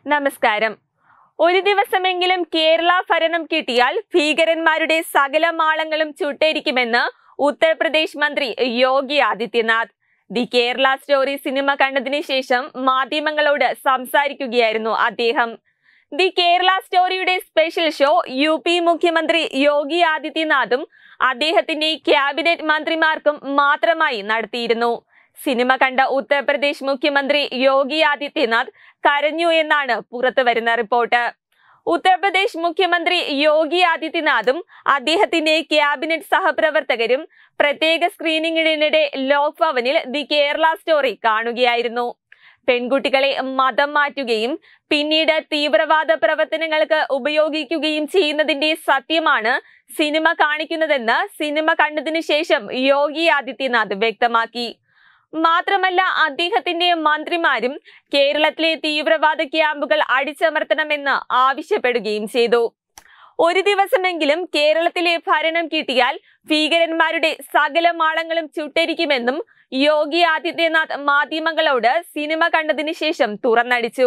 നമസ്കാരം ഒരു ദിവസമെങ്കിലും കേരള ഭരണം കിട്ടിയാൽ ഭീകരന്മാരുടെ സകല മാളങ്ങളും ചുട്ടേരിക്കുമെന്ന് ഉത്തർപ്രദേശ് മന്ത്രി Yogi Adityanath the Kerala story cinema കണ്ടതിന് ശേഷം മാധ്യമങ്ങളോട് സംസാരിക്കുകയായിരുന്നു അദ്ദേഹം ദി കേരള സ്റ്റോറിയുടെ സ്പെഷ്യൽ ഷോ യു പി മുഖ്യമന്ത്രി യോഗി ആദിത്യനാഥും അദ്ദേഹത്തിന്റെ ക്യാബിനറ്റ് മന്ത്രിമാർക്കും മാത്രമായി നടത്തിയിരുന്നു സിനിമ കണ്ട ഉത്തർപ്രദേശ് മുഖ്യമന്ത്രി യോഗി ആദിത്യനാഥ് കരഞ്ഞു എന്നാണ് പുറത്തുവരുന്ന റിപ്പോർട്ട് ഉത്തർപ്രദേശ് മുഖ്യമന്ത്രി യോഗി ആദിത്യനാഥും അദ്ദേഹത്തിന്റെ ക്യാബിനറ്റ് സഹപ്രവർത്തകരും പ്രത്യേക സ്ക്രീനിങ്ങിനിടെ ലോക് ഭവനിൽ ദി കേരള സ്റ്റോറി കാണുകയായിരുന്നു പെൺകുട്ടികളെ മതം മാറ്റുകയും പിന്നീട് തീവ്രവാദ പ്രവർത്തനങ്ങൾക്ക് ഉപയോഗിക്കുകയും ചെയ്യുന്നതിന്റെ സത്യമാണ് സിനിമ കാണിക്കുന്നതെന്ന് സിനിമ കണ്ടതിനു ശേഷം യോഗി ആദിത്യനാഥ് വ്യക്തമാക്കി മാത്രമല്ല അദ്ദേഹത്തിന്റെ മന്ത്രിമാരും കേരളത്തിലെ തീവ്രവാദ ക്യാമ്പുകൾ അടിച്ചമർത്തണമെന്ന് ആവശ്യപ്പെടുകയും ചെയ്തു ഒരു ദിവസമെങ്കിലും കേരളത്തിലെ ഭരണം കിട്ടിയാൽ ഭീകരന്മാരുടെ സകല മാളങ്ങളും ചുട്ടരിക്കുമെന്നും യോഗി ആദിത്യനാഥ് മാധ്യമങ്ങളോട് സിനിമ കണ്ടതിന് ശേഷം തുറന്നടിച്ചു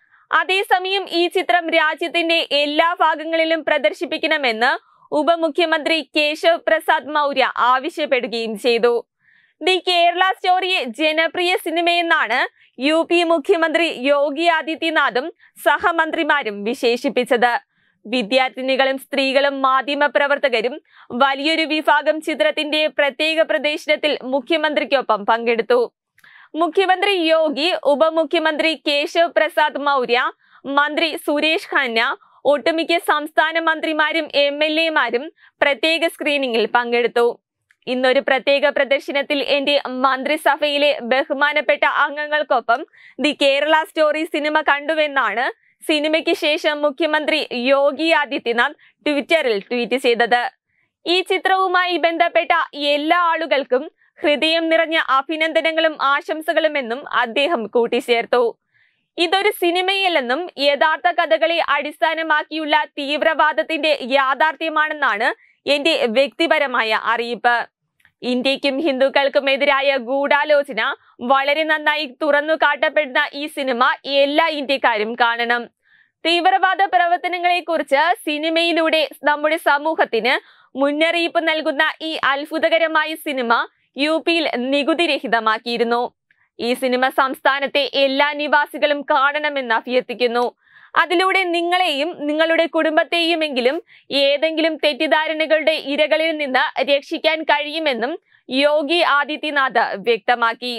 അതേസമയം ഈ ചിത്രം രാജ്യത്തിന്റെ എല്ലാ ഭാഗങ്ങളിലും പ്രദർശിപ്പിക്കണമെന്ന് ഉപമുഖ്യമന്ത്രി കേശവ് പ്രസാദ് മൗര്യ ആവശ്യപ്പെടുകയും ചെയ്തു ദി കേരള സ്റ്റോറിയെ ജനപ്രിയ സിനിമയെന്നാണ് യു പി മുഖ്യമന്ത്രി യോഗി ആദിത്യനാഥും സഹമന്ത്രിമാരും വിശേഷിപ്പിച്ചത് വിദ്യാർത്ഥിനികളും സ്ത്രീകളും മാധ്യമ പ്രവർത്തകരും വലിയൊരു വിഭാഗം ചിത്രത്തിന്റെ പ്രത്യേക പ്രദർശനത്തിൽ മുഖ്യമന്ത്രിക്കൊപ്പം പങ്കെടുത്തു മുഖ്യമന്ത്രി യോഗി ഉപമുഖ്യമന്ത്രി കേശവ് പ്രസാദ് മൗര്യ മന്ത്രി സുരേഷ് ഖന്ന ഒട്ടുമിക്ക സംസ്ഥാന മന്ത്രിമാരും എം എൽ എമാരും പ്രത്യേക സ്ക്രീനിങ്ങിൽ പങ്കെടുത്തു ഇന്നൊരു പ്രത്യേക പ്രദർശനത്തിൽ എന്റെ മന്ത്രിസഭയിലെ ബഹുമാനപ്പെട്ട അംഗങ്ങൾക്കൊപ്പം ദി കേരള സ്റ്റോറി സിനിമ കണ്ടുവെന്നാണ് സിനിമയ്ക്ക് ശേഷം മുഖ്യമന്ത്രി യോഗി ആദിത്യനാഥ് ട്വിറ്ററിൽ ട്വീറ്റ് ചെയ്തത് ഈ ചിത്രവുമായി ബന്ധപ്പെട്ട എല്ലാ ആളുകൾക്കും ഹൃദയം നിറഞ്ഞ അഭിനന്ദനങ്ങളും ആശംസകളും എന്നും അദ്ദേഹം കൂട്ടിച്ചേർത്തു ഇതൊരു സിനിമയല്ലെന്നും യഥാർത്ഥ കഥകളെ അടിസ്ഥാനമാക്കിയുള്ള തീവ്രവാദത്തിന്റെ യാഥാർത്ഥ്യമാണെന്നാണ് എന്റെ വ്യക്തിപരമായ അറിയിപ്പ് ഇന്ത്യക്കും ഹിന്ദുക്കൾക്കും എതിരായ ഗൂഢാലോചന വളരെ നന്നായി തുറന്നു കാട്ടപ്പെടുന്ന ഈ സിനിമ എല്ലാ ഇന്ത്യക്കാരും കാണണം തീവ്രവാദ പ്രവർത്തനങ്ങളെ കുറിച്ച് സിനിമയിലൂടെ നമ്മുടെ സമൂഹത്തിന് മുന്നറിയിപ്പ് നൽകുന്ന ഈ അത്ഭുതകരമായ സിനിമ യു പിയിൽ നികുതി രഹിതമാക്കിയിരുന്നു ഈ സിനിമ സംസ്ഥാനത്തെ എല്ലാ നിവാസികളും കാണണമെന്ന് അഭ്യർത്ഥിക്കുന്നു അതിലൂടെ നിങ്ങളെയും നിങ്ങളുടെ കുടുംബത്തെയുമെങ്കിലും ഏതെങ്കിലും തെറ്റിദ്ധാരണകളുടെ ഇരകളിൽ നിന്ന് രക്ഷിക്കാൻ കഴിയുമെന്നും യോഗി ആദിത്യനാഥ് വ്യക്തമാക്കി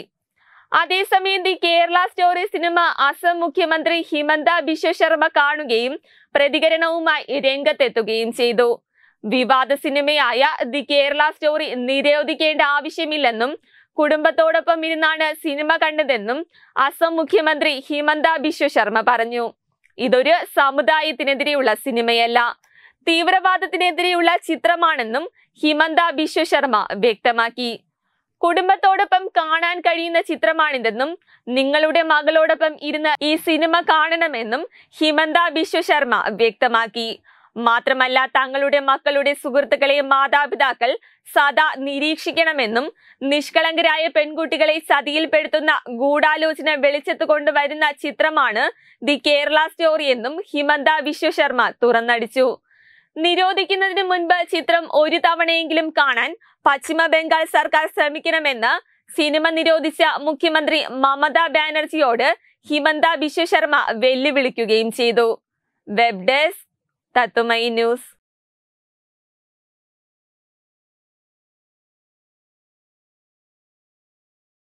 അതേസമയം the Kerala story cinema Assam മുഖ്യമന്ത്രി ഹിമന്ത ബിശ്വ ശർമ്മ കാണുകയും പ്രതികരണവുമായി രംഗത്തെത്തുകയും ചെയ്തു വിവാദ സിനിമയായ ദി കേരള സ്റ്റോറി നിരോധിക്കേണ്ട ആവശ്യമില്ലെന്നും കുടുംബത്തോടൊപ്പം ഇരുന്നാണ് സിനിമ കണ്ടതെന്നും അസം മുഖ്യമന്ത്രി ഹിമന്ത ബിശ്വ ശർമ്മ പറഞ്ഞു ഇതൊരു സമുദായത്തിനെതിരെയുള്ള സിനിമയല്ല തീവ്രവാദത്തിനെതിരെയുള്ള ചിത്രമാണെന്നും ഹിമന്ത ബിശ്വ ശർമ്മ വ്യക്തമാക്കി കുടുംബത്തോടൊപ്പം കാണാൻ കഴിയുന്ന ചിത്രമാണിതെന്നും നിങ്ങളുടെ മകളോടൊപ്പം ഇരുന്ന് ഈ സിനിമ കാണണമെന്നും ഹിമന്ത ബിശ്വ ശർമ്മ വ്യക്തമാക്കി മാത്രമല്ല തങ്ങളുടെ മക്കളുടെ സുഹൃത്തുക്കളെ മാതാപിതാക്കൾ സദാ നിരീക്ഷിക്കണമെന്നും നിഷ്കളങ്കരായ പെൺകുട്ടികളെ ചതിയിൽപ്പെടുത്തുന്ന ഗൂഢാലോചന വെളിച്ചത്ത് കൊണ്ടുവരുന്ന ചിത്രമാണ് ദി കേരള സ്റ്റോറി എന്നും ഹിമന്ത വിശ്വ ശർമ്മ തുറന്നടിച്ചു നിരോധിക്കുന്നതിന് മുൻപ് ചിത്രം ഒരു തവണയെങ്കിലും കാണാൻ പശ്ചിമ ബംഗാൾ സർക്കാർ ശ്രമിക്കണമെന്ന് സിനിമ നിരോധിച്ച മുഖ്യമന്ത്രി മമതാ ബാനർജിയോട് ഹിമന്ത ബിശ്വ ശർമ്മ വെല്ലുവിളിക്കുകയും ചെയ്തു വെബ് ഡെസ്ക് തത്തുമൈ ന്യൂസ്